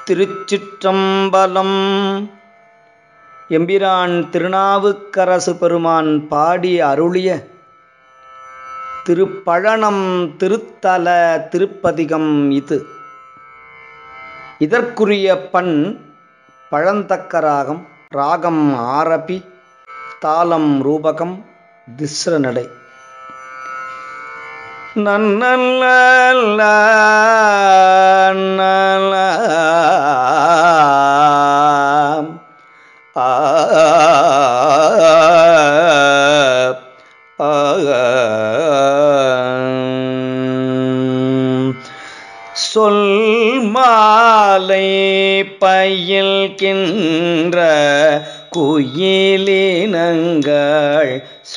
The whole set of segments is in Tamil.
திருச்சிற்றம்பலம் எம்பிரான் திருநாவுக்கரசு பெருமான் பாடி அருளிய திருப்பழனம் திருத்தல திருப்பதிகம் இது இதற்குரிய பண் பழந்தக்க ராகம் ராகம் ஆரபி தாளம் ரூபகம் திஸ்ர நடை நன்னல்ல சொல் மாலை பயில்கின்ற குயிலினங்கள்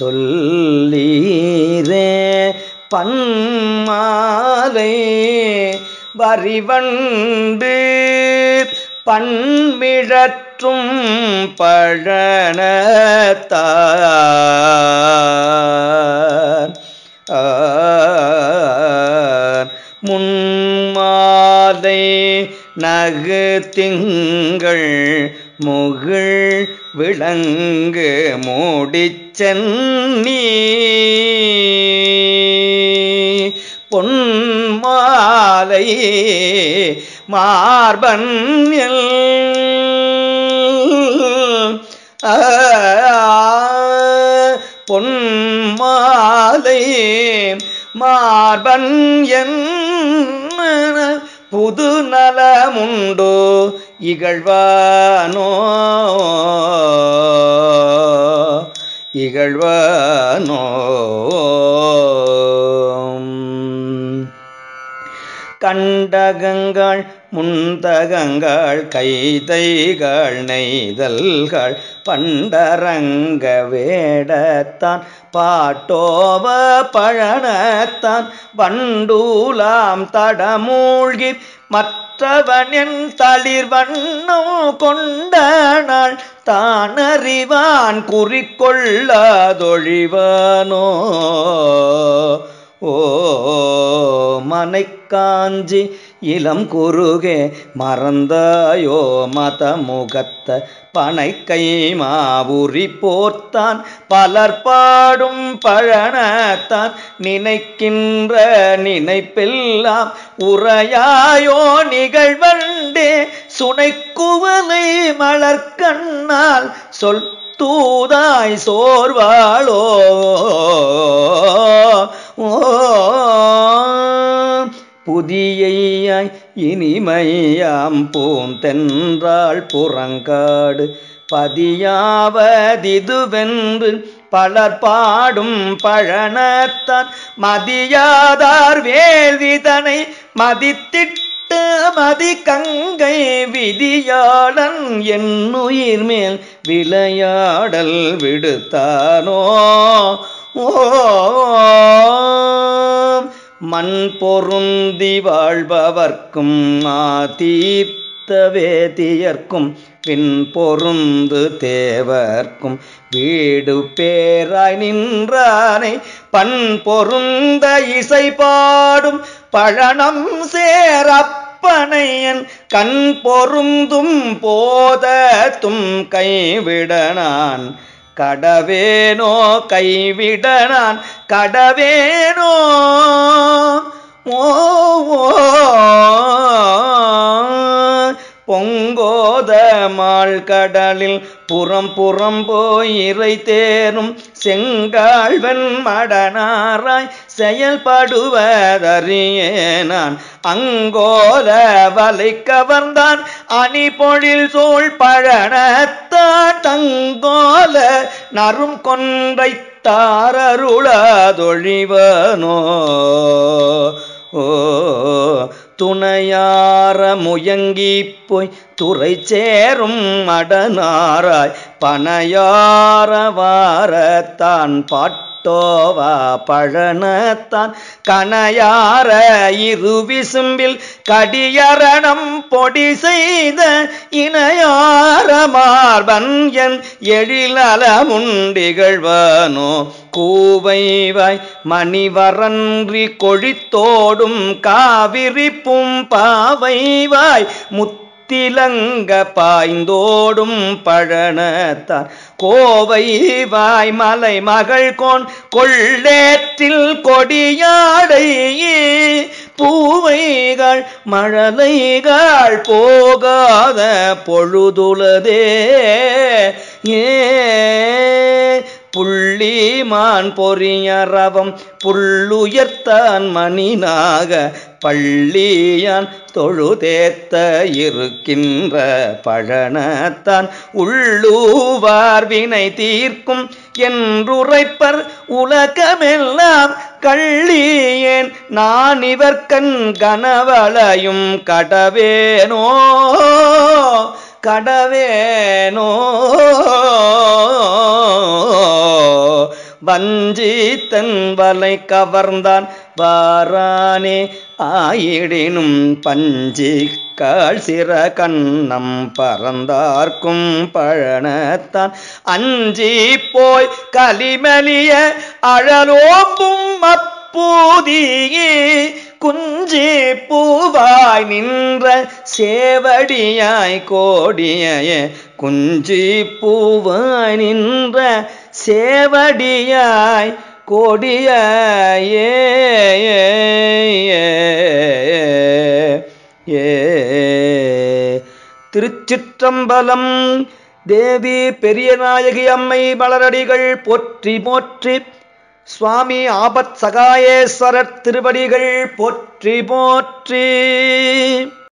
சொல்லீரே பன்மாலை வரிவண்டு பண்மிழற்றும் பழனத்தார் முன்மாலை நகு திங்கள் முகிழ் விளங்கு மூடிச்சென்னி பொன்மாலை மார்பன் பொன்மாலை மார்பன் என்ன புது நலமுண்டோ இகழ்வானோ இகழ்வானோ கண்டகங்கள் முந்தகங்கள் கைதைகள் நெய்தல்கள் பண்டரங்க வேடத்தான் பாட்டோவ பழனத்தான் வண்டூலாம் தடமூழ்கி மற்றவன் என் தளிர் வண்ணம் கொண்ட நாள் தான் அறிவான் குறிக்கொள்ளாதொழிவானோ ஓ மனைக்காஞ்சி இளம் குறுகே மறந்தாயோ மத முகத்த பனைக்கை மாவுரி போர்த்தான் பலர் பாடும் பழனத்தான் நினைக்கின்ற நினைப்பெல்லாம் உரையாயோ நிகழ்வண்டே சுனைக்குவலை மலர்கண்ணால் சொல் தூதாய் சோர்வாளோ புதியாய் இனிமையாம் பூந்தென்றாள் புறங்காடு பதியாவதிதுவென்று பலர் பாடும் பழனத்தான் மதியாதார் வேள்விதனை மதித்திட்ட மதி கங்கை விதியாளன் என்னுயிர் மேல் விளையாடல் விடுத்தானோ ஓ மண் பொருந்தி வாழ்பவர்க்கும் ஆதீர்த்த வேதியர்க்கும் பின் பொருந்து தேவர்க்கும் வீடு பேராய் நின்றானை பண் பொருந்த இசை பாடும் பழனம் சேரப்பனையன் கண் பொருந்தும் போதத்தும் கைவிடனான் கடவேனோ கைவிடனான் கடவேனோ ஓ பொங்கோத மாள் கடலில் புறம் புறம் போய் இறை தேரும் செங்காழ்வன் மடனாராய் செயல்படுவதறியேனான் அங்கோத வலை கவர்ந்தான் அணி பொழில் சோழ் பழனத்தான் தங்கோல நரும் கொன்றை தாரருளாதொழிவனோ ஓ துணையார முயங்கி போய் துறை சேரும் மடனாராய் பனையார வாரத்தான் பாட்டோவா பழனத்தான் கனையார இரு விசும்பில் கடியரணம் பொடி செய்த இணையார மார்பன் என் எழிலமுண்டிகழ்வனோ கூவைவாய் மணிவரன்றி கொழித்தோடும் காவிரிப்பும் பாவைவாய் முத்த திலங்க பாய்ந்தோடும் பழனத்தான் கோவை வாய் மலை மகள் கோன் கொள்ளேற்றில் கொடியாடை பூவைகள் மழலைகள் போகாத பொழுதுலதே ஏ புள்ளிமான் பொறியறவம் புள்ளுயர்த்தான் மணினாக பள்ளியான் தொழுதேத்த இருக்கின்ற பழனத்தான் உள்ளூவார் வினை தீர்க்கும் என்றுரைப்பர் உலகமெல்லாம் கள்ளியேன் நான் இவர்கண் கனவளையும் கடவேனோ கடவேனோ வஞ்சித்தன் வலை கவர்ந்தான் வாரானே ஆயிடினும் பஞ்சி கால் சிற கண்ணம் பறந்தார்க்கும் பழனத்தான் அஞ்சி போய் கலிமலிய அழலோம்பும் அப்பூதியே குஞ்சி பூவாய் நின்ற சேவடியாய் கோடிய குஞ்சி பூவாய் நின்ற சேவடியாய் கொடிய ஏ ஏ திருச்சிற்றம்பலம் தேவி பெரியநாயகி அம்மை மலரடிகள் போற்றி போற்றி சுவாமி ஆபத் சகாயேஸ்வரர் திருவடிகள் போற்றி போற்றி